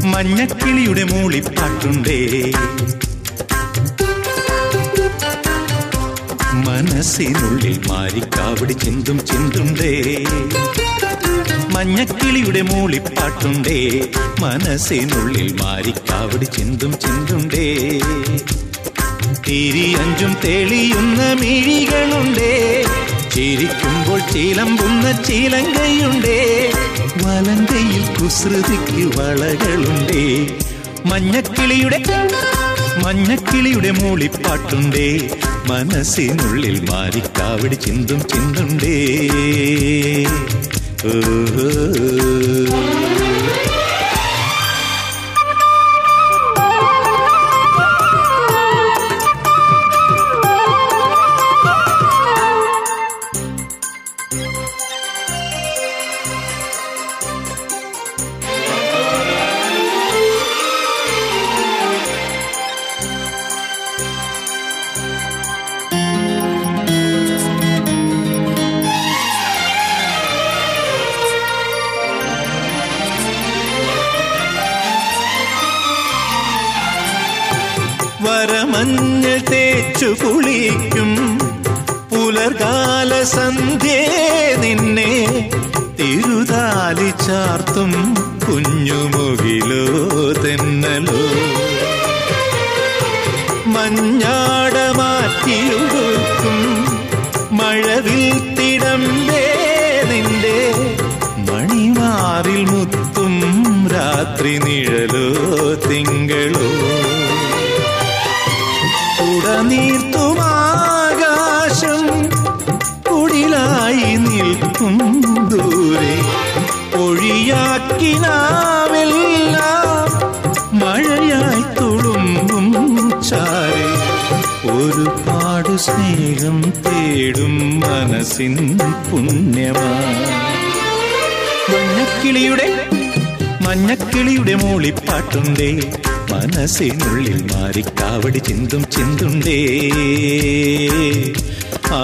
മഞ്ഞക്കിളിയുടെ മൂളിപ്പാട്ടുണ്ടേ മനസ്സിനുള്ളിൽ മാരിക്കാവടി ചിന്തും ചിന്തുണ്ടേ മഞ്ഞക്കിളിയുടെ മൂളിപ്പാട്ടുണ്ടേ മനസ്സിനുള്ളിൽ മാരിക്കാവടി ചിന്തും ചിന്തുണ്ടേ തിരിയഞ്ചും തെളിയുന്ന മിഴികളുണ്ടേ ചിരിക്കുമ്പോൾ ചിലമ്പുന്ന ചിലങ്കയുണ്ടേ വലങ്കയിൽ കുസൃതിക്ക് വളകളുണ്ടേ മഞ്ഞക്കിളിയുടെ മഞ്ഞക്കിളിയുടെ മൂളിപ്പാട്ടുണ്ടേ മനസ്സിനുള്ളിൽ മാരിക്കാവടി ചിന്തും ചിന്തുണ്ടേ ഓ വരമഞ്ഞൾ തേച്ചു കുളിക്കും പുലർകാല സന്ധ്യേ നിന്നെ തിരുതാലി ചാർത്തും കുഞ്ഞുമുകിലോ തെന്നലോ മഞ്ഞാട മാറ്റിയൊടുക്കും മഴവിൽ തിടമ്പേ നിന്റെ മണിമാറിൽ മുത്തും രാത്രി നിഴലോ തിങ്കളോ ഉടനീർത്തുമാകാശം കുടിലായി നിൽക്കും ദൂരെ ഒഴിയാക്കിനാവെല്ലാം മഴയായി തുളുമ്പും ചാരെ ഒരുപാട് സ്നേഹം തേടും മനസ്സിൻ പുണ്യമാ മഞ്ഞക്കിളിയുടെ മഞ്ഞക്കിളിയുടെ മൂളിപ്പാട്ടുണ്ടേ മനസ്സിനുള്ളിൽ മാറിക്കാവടി ചിന്തും ചിന്തുണ്ടേ ആ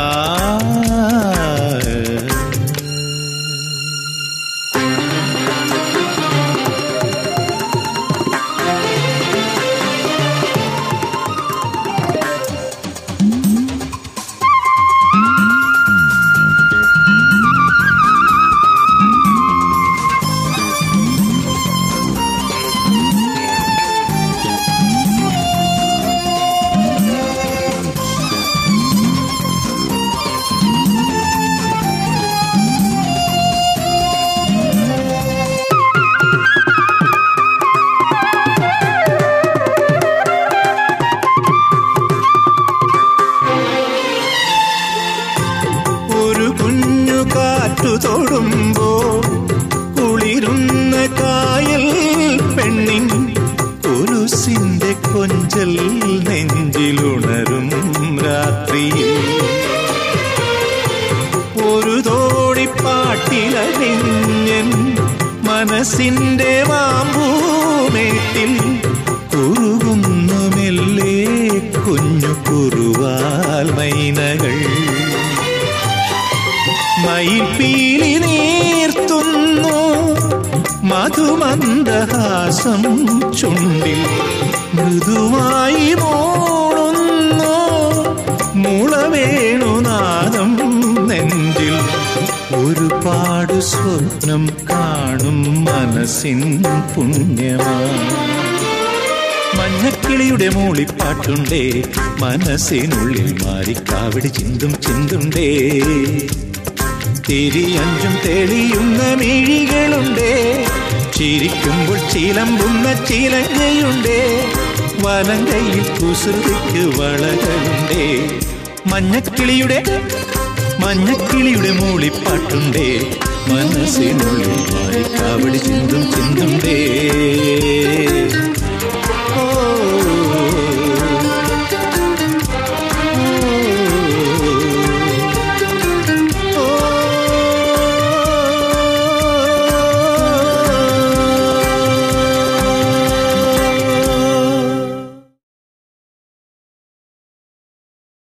ഒരു കുഞ്ഞു കാറ്റു തൊടുമ്പോ കുളിരുന്ന കായൽ പെണ്ണിൻ കുരുസിന്റെ കൊഞ്ചൽ നെഞ്ചിലുണരും രാത്രിയിൽ ഒരു തോടിപ്പാട്ടിലറിഞ്ഞൻ മനസ്സിന്റെ മാമ്പൂമേട്ടിൽ കുറുകുന്നു മെല്ലെ കുഞ്ഞു കുറുവാൽ മൈനകൾ മയിൽപ്പീലി നീർത്തുന്നു മധുമന്ദഹാസം ചുണ്ടിൽ മൃദുവായി മോളുന്നു മുളവേണുനാദം നെഞ്ചിൽ ഒരുപാട് സ്വപ്നം കാണും മനസ്സിൻ പുണ്യമാ മഞ്ഞക്കിളിയുടെ മൂളിപ്പാട്ടുണ്ടേ മനസ്സിനുള്ളിൽ മാറിക്കാവിടി ചിന്തും ചിന്തുണ്ടേ തിരിയഞ്ചും തെളിയുന്ന മിഴികളുണ്ടേ ചിരിക്കുമ്പോൾ ചിലമ്പുന്ന ചിലങ്ങയുണ്ടേ വലങ്കയിൽ കുസൃതിക്ക് വളകളുണ്ടേ മഞ്ഞക്കിളിയുടെ മഞ്ഞക്കിളിയുടെ മൂളിപ്പാട്ടുണ്ടേ മനസ്സിനുള്ളിൽ മാറിക്കാവടി ചിന്തും ചിന്തുണ്ടേ